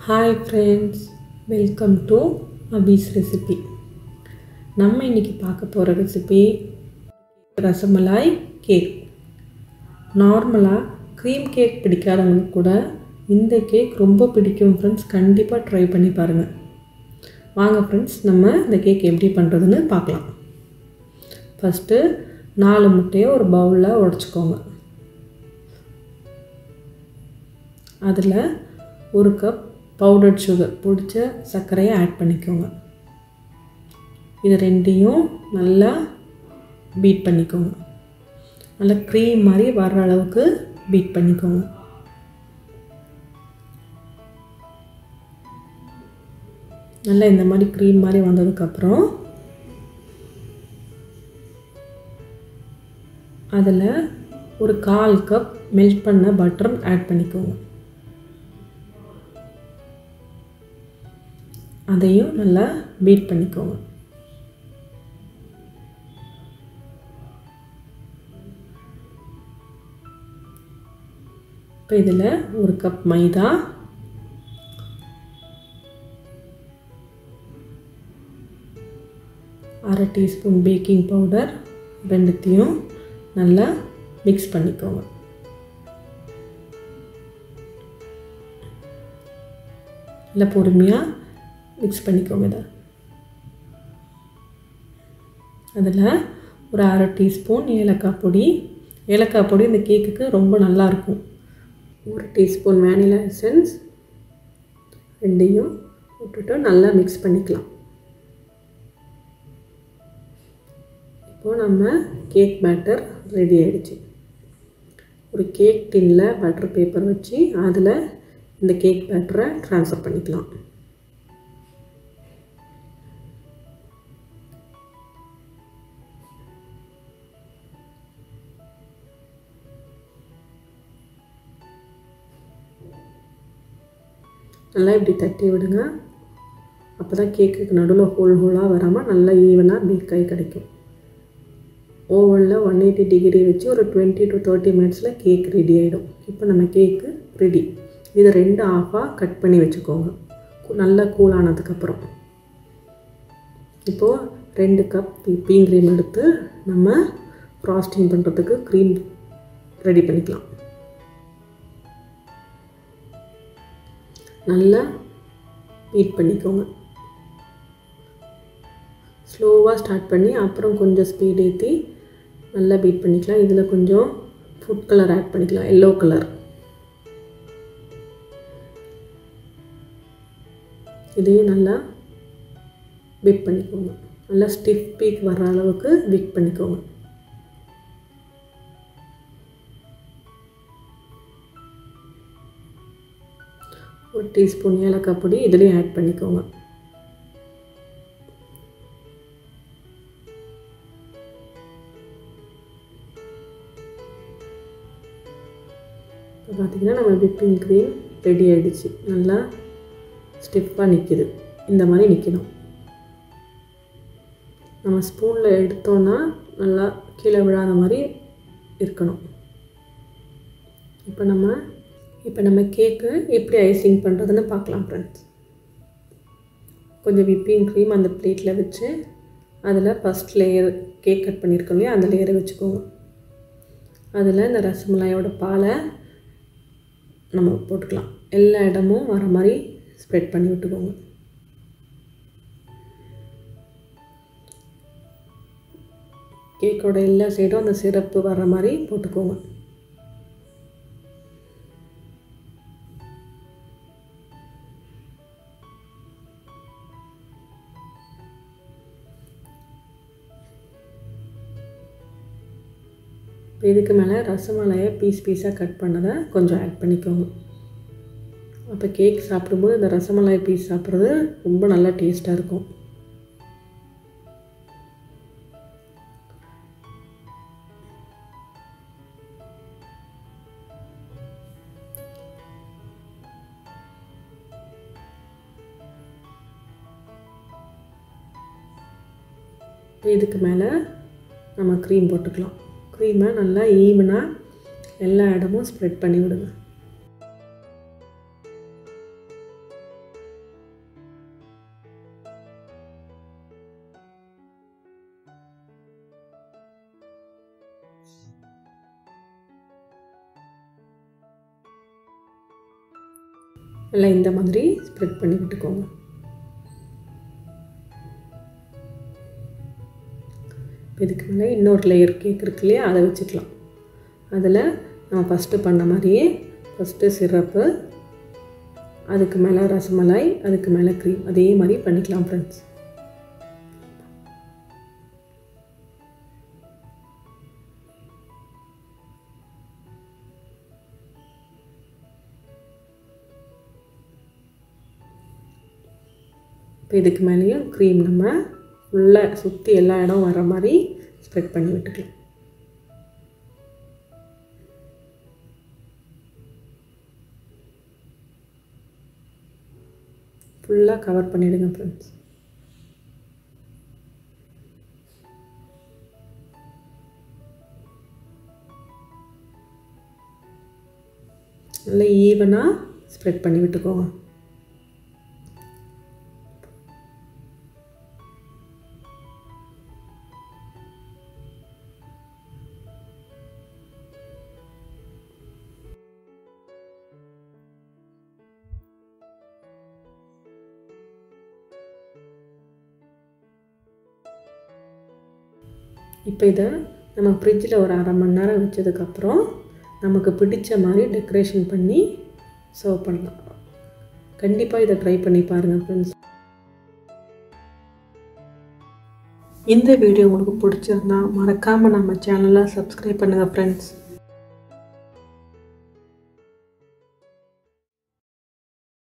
hi friends welcome to Abi's recipe நம்ம இன்றைக்கி பார்க்க போகிற ரெசிபி ரசமலாய் கேக் நார்மலாக க்ரீம் கேக் பிடிக்காதவங்களுக்கு கூட இந்த கேக் ரொம்ப பிடிக்கும் ஃப்ரெண்ட்ஸ் கண்டிப்பாக ட்ரை பண்ணி பாருங்கள் வாங்க ஃப்ரெண்ட்ஸ் நம்ம இந்த கேக் எப்படி பண்ணுறதுன்னு பார்க்கலாம் ஃபஸ்ட்டு நாலு முட்டையை ஒரு பவுலில் உடச்சிக்கோங்க அதில் ஒரு கப் பவுடர்ட் சுகர் பிடிச்ச சர்க்கரையை ஆட் பண்ணிக்கோங்க இது ரெண்டையும் நல்லா பீட் பண்ணிக்கோங்க நல்லா க்ரீம் மாதிரி வர்ற அளவுக்கு பீட் பண்ணிக்கோங்க நல்லா இந்த மாதிரி க்ரீம் மாதிரி வந்ததுக்கப்புறம் அதில் ஒரு கால் கப் மெல்ட் பண்ண பட்டர் ஆட் பண்ணிக்கோங்க அதையும் நல்லா பீட் பண்ணிக்கோங்க இப்போ இதில் ஒரு கப் மைதா அரை டீஸ்பூன் பேக்கிங் பவுடர் ரெண்டுத்தையும் நல்லா மிக்ஸ் பண்ணிக்கோங்க நல்லா பொறுமையாக மிக்ஸ் பண்ணிக்கோங்க இதை அதில் ஒரு அரை டீஸ்பூன் ஏலக்காய் பொடி ஏலக்காய் பொடி இந்த கேக்குக்கு ரொம்ப நல்லாயிருக்கும் ஒரு டீஸ்பூன் வேனிலா எசன்ஸ் ரெண்டையும் விட்டுட்டு நல்லா மிக்ஸ் பண்ணிக்கலாம் இப்போது நம்ம கேக் பேட்டர் ரெடி ஆகிடுச்சு ஒரு கேக் டின்னில் பட்டர் பேப்பர் வச்சு அதில் இந்த கேக் பேட்டரை ட்ரான்ஸ்ஃபர் பண்ணிக்கலாம் நல்லா இப்படி தட்டி விடுங்க அப்போ தான் கேக்குக்கு நடுவில் ஹோல் ஹோலாக வராமல் நல்லா ஈவனாக பேக் ஆகி கிடைக்கும் ஓவனில் ஒன் எயிட்டி டிகிரி வச்சு ஒரு டுவெண்ட்டி டு தேர்ட்டி மினிட்ஸில் கேக் ரெடி ஆகிடும் இப்போ நம்ம கேக்கு ரெடி இதை ரெண்டு ஆஃபாக கட் பண்ணி வச்சுக்கோங்க நல்லா கூல் ஆனதுக்கப்புறம் இப்போது ரெண்டு கப் விப்பிங் க்ரீம் எடுத்து நம்ம ஃப்ராஸ்டிங் பண்ணுறதுக்கு க்ரீம் ரெடி பண்ணிக்கலாம் நல்லா பீட் பண்ணிக்கோங்க ஸ்லோவாக ஸ்டார்ட் பண்ணி அப்புறம் கொஞ்சம் ஸ்பீட் ஏற்றி நல்லா பீட் பண்ணிக்கலாம் இதில் கொஞ்சம் ஃபுட் கலர் ஆட் பண்ணிக்கலாம் எல்லோ கலர் இதையும் நல்லா பீட் பண்ணிக்கோங்க நல்லா ஸ்டிஃப் பீக் வர்ற அளவுக்கு பீட் பண்ணிக்கோங்க ஒரு டீஸ்பூன் ஏலக்காய் பொடி இதுலேயும் ஆட் பண்ணிக்கோங்க இப்போ பார்த்திங்கன்னா நம்ம விப்பிங் க்ரீம் ரெடி ஆகிடுச்சு நல்லா ஸ்டிஃபாக நிற்கிது இந்த மாதிரி நிற்கணும் நம்ம ஸ்பூனில் எடுத்தோன்னா நல்லா கீழே விழாத மாதிரி இருக்கணும் இப்போ நம்ம இப்போ நம்ம கேக்கு எப்படி ஐசிங் பண்ணுறதுன்னு பார்க்கலாம் ஃப்ரெண்ட்ஸ் கொஞ்சம் விப்பிங் க்ரீம் அந்த பிளேட்டில் வச்சு அதில் ஃபஸ்ட் லேயர் கேக் கட் பண்ணியிருக்கோம் இல்லையா அந்த லேயரை வச்சுக்கோங்க அதில் இந்த ரசமலாயோட பாலை நம்ம போட்டுக்கலாம் எல்லா இடமும் வர மாதிரி ஸ்ப்ரெட் பண்ணி விட்டுக்கோங்க கேக்கோட எல்லா சைடும் அந்த சிரப்பு வர்ற மாதிரி போட்டுக்கோங்க இப்போ இதுக்கு மேலே ரசமலாயை பீஸ் பீஸாக கட் பண்ணதை கொஞ்சம் ஆட் பண்ணிக்கோங்க அப்போ கேக் சாப்பிடும்போது இந்த ரசமலாய் பீஸ் சாப்பிட்றது ரொம்ப நல்லா டேஸ்ட்டாக இருக்கும் இதுக்கு மேலே நம்ம க்ரீம் போட்டுக்கலாம் க்ரீமை நல்லா ஈவனாக எல்லா இடமும் ஸ்ப்ரெட் பண்ணி விடுங்க நல்லா இந்த மாதிரி ஸ்ப்ரெட் பண்ணி விட்டுக்கோங்க இதுக்கு மேலே இன்னொரு லேயர் கேக் இருக்கு இல்லையா அதை வச்சுக்கலாம் அதில் நம்ம ஃபஸ்ட்டு பண்ண மாதிரியே ஃபஸ்ட்டு சிரப்பு அதுக்கு மேலே ரசமலாய் அதுக்கு மேலே க்ரீம் அதே மாதிரி பண்ணிக்கலாம் ஃப்ரெண்ட்ஸ் இப்போ இதுக்கு மேலேயும் க்ரீம் நம்ம ஃபுல்லாக சுற்றி எல்லா இடம் வர மாதிரி ஸ்ப்ரெட் பண்ணி விட்டுக்கலாம் ஃபுல்லாக கவர் பண்ணிவிடுங்க ஃப்ரெண்ட்ஸ் நல்லா ஈவனாக ஸ்ப்ரெட் பண்ணி விட்டுக்கோங்க இப்போ இதை நம்ம ஃப்ரிட்ஜில் ஒரு அரை மணி நேரம் வச்சதுக்கப்புறம் நமக்கு பிடிச்ச மாதிரி டெக்கரேஷன் பண்ணி சர்வ் பண்ணலாம் கண்டிப்பாக இதை ட்ரை பண்ணி பாருங்கள் ஃப்ரெண்ட்ஸ் இந்த வீடியோ உங்களுக்கு பிடிச்சிருந்தா மறக்காமல் நம்ம சேனலை சப்ஸ்கிரைப் பண்ணுங்கள் ஃப்ரெண்ட்ஸ்